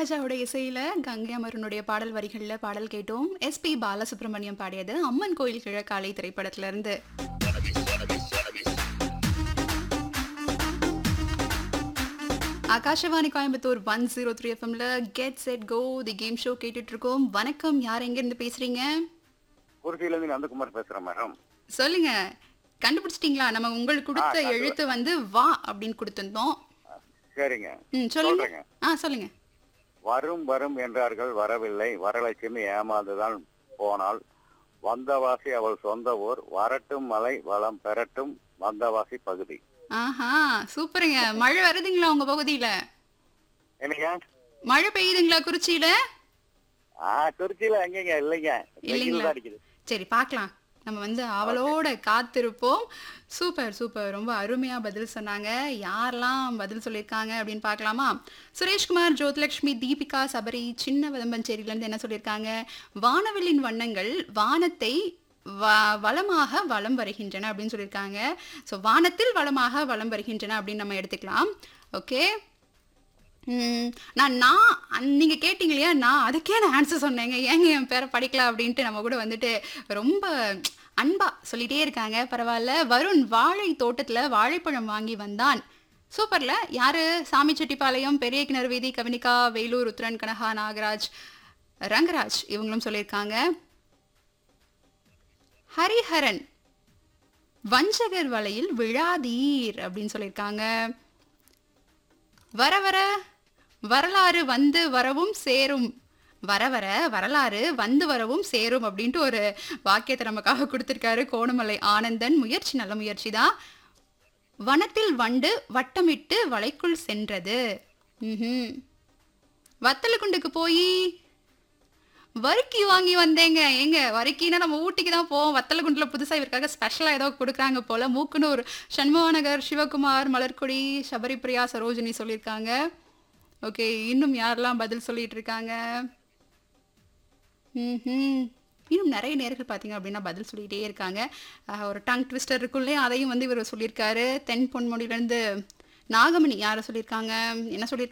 இளையராஜாவோட இசையில கங்கை அமரனுடைய பாடல் வரிகள்ல பாடல் கேட்டோம் எஸ்பி பாலசுப்ரமணியம் பாடியது அம்மன் கோயில் கிழக்காலை திரைப்படத்துல இருந்து Akashvani Coimbatore one zero three எஃப்எம்ல get set go the game show கேட்டுட்டு இருக்கோம் வணக்கம் யார் எங்க இருந்து பேசுறீங்க குருசியில இருந்து நந்தகுமார் பேசுறேன் மேடம் சொல்லுங்க கண்டுபிடிச்சிட்டீங்களா நம்ம உங்களுக்கு கொடுத்த ஆ, கண்டு- எழுத்து வந்து வா அப்படின்னு கொடுத்திருந்தோம் சரிங்க ம் சொல்லுங்க சொல்றேங்க. ஆ சொல்லுங்க வரும் வரும் என்றார்கள் வரவில்லை வரலட்சுமி ஏமாந்துதான் போனால் வந்தவாசி அவள் சொந்த ஊர் வரட்டும் மலை வளம் பெறட்டும் வந்தவாசி பகுதி ஆஹா சூப்பருங்க மழை வருதுங்களா உங்க பகுதியில என்னங்க மழை பெய்யுதுங்களா குறிச்சியில ஆ திருச்சியில எங்கங்க இல்லைங்க வெயில் இல்லைங்களா? தான் அடிக்குது சரி பார்க்கலாம் நம்ம வந்து அவளோட காத்திருப்போம் சூப்பர் சூப்பர் ரொம்ப அருமையா பதில் சொன்னாங்க யாரெல்லாம் பதில் சொல்லியிருக்காங்க அப்படின்னு பார்க்கலாமா சுரேஷ்குமார் ஜோதிலட்சுமி தீபிகா சபரி சின்ன வதம்பஞ்சேரியில இருந்து என்ன சொல்லியிருக்காங்க வானவில்லின் வண்ணங்கள் வானத்தை வ- வளமாக வலம் வருகின்றன அப்படின்னு சொல்லியிருக்காங்க ஸோ வானத்தில் வளமாக வலம் வருகின்றன அப்படின்னு நம்ம எடுத்துக்கலாம் ஓகே ம், நான் நான் அன்- நீங்க கேட்டீங்க இல்லையா நான் அதுக்கே நான் ஆன்சர் சொன்னேங்க ஏங்க என் பேரை படிக்கலாம் அப்படின்ட்டு நம்ம கூட வந்துட்டு ரொம்ப அன்பா சொல்லிட்டே இருக்காங்க பரவாயில்ல வருண் வாழை தோட்டத்துல வாழைப்பழம் வாங்கி வந்தான் சூப்பர்ல யாரு சாமி செட்டிப்பாளையம் பெரிய கிணறு வீதி கவினிகா வேலூர் உத்ரன் கனகா நாகராஜ் ரங்கராஜ் இவங்களும் சொல்லியிருக்காங்க ஹரிஹரன் வஞ்சகர் வலையில் விழாதீர் அப்படின்னு சொல்லியிருக்காங்க வர வர வரலாறு வந்து வரவும் சேரும் வர வர வரலாறு வந்து வரவும் சேரும் அப்படின்ட்டு ஒரு வாக்கியத்தை நமக்காக கொடுத்திருக்காரு கோணமலை ஆனந்தன் முயற்சி நல்ல முயற்சி தான் வனத்தில் வண்டு வட்டமிட்டு வலைக்குள் சென்றது ம்ஹும். வத்தலக்குண்டுக்கு போய் வறுக்கி வாங்கி வந்தேங்க ஏங்க வறுக்கினா நம்ம ஊட்டிக்கு தான் போவோம் வத்தலகுண்டில் புதுசாக இவருக்காக ஸ்பெஷலாக ஏதோ கொடுக்குறாங்க போல மூக்குனூர் சண்முகநகர் சிவகுமார் மலர்கொடி சபரிபிரியா சரோஜினி சொல்லியிருக்காங்க ஓகே இன்னும் யாரெல்லாம் பதில் சொல்லிட்டு இருக்காங்க ம்ஹும். இன்னும் நிறைய நேர்கள் பார்த்தீங்க அப்படின்னா பதில் சொல்லிகிட்டே இருக்காங்க ஆஹ், ஒரு டங் ட்விஸ்டர் இருக்குள்ளே அதையும் வந்து இவர் சொல்லியிருக்காரு தென் பொன்முடியிலேருந்து நாகமணி யாரை சொல்லியிருக்காங்க என்ன சொல்லியிருக்காங்க